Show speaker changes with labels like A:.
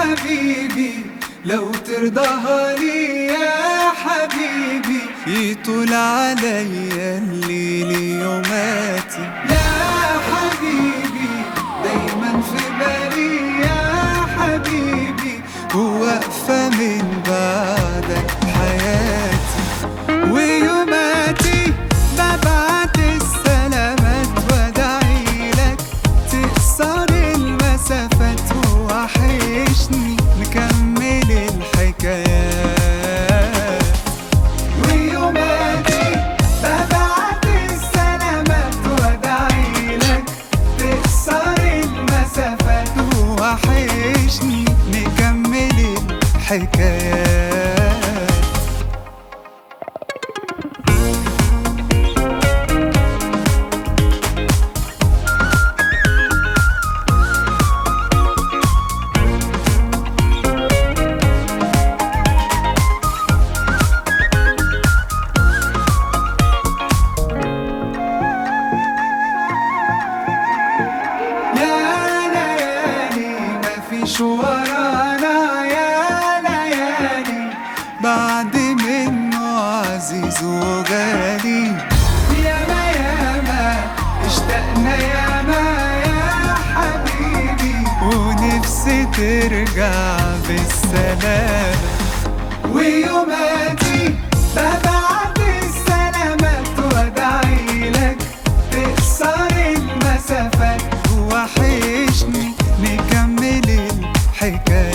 A: حبيبي لو ترضاها لي يا حبيبي
B: يطول عليا الليل يوماتي
A: يا حبيبي دايما في بالي يا حبيبي
B: وواقفة من بعدك حياتي ويوماتي ببعت السلامات وادعي لك تكسر المسافات وحشني نكمل الحكايات
A: ويوماتي ببعت السلامات وادعي لك تكسر المسافات
B: وحشني نكمل الحكايات
A: يا ليالي مفيش ورانا يا ليالي
B: بعد منه عزيز وغالي
A: ياما ياما اشتقنا ياما يا حبيبي
B: ونفسي ترجع بالسلامة
A: ويوماتي ببعت السلامات وادعي لك تكسر المسافات
B: وحشني نكمل الحكاية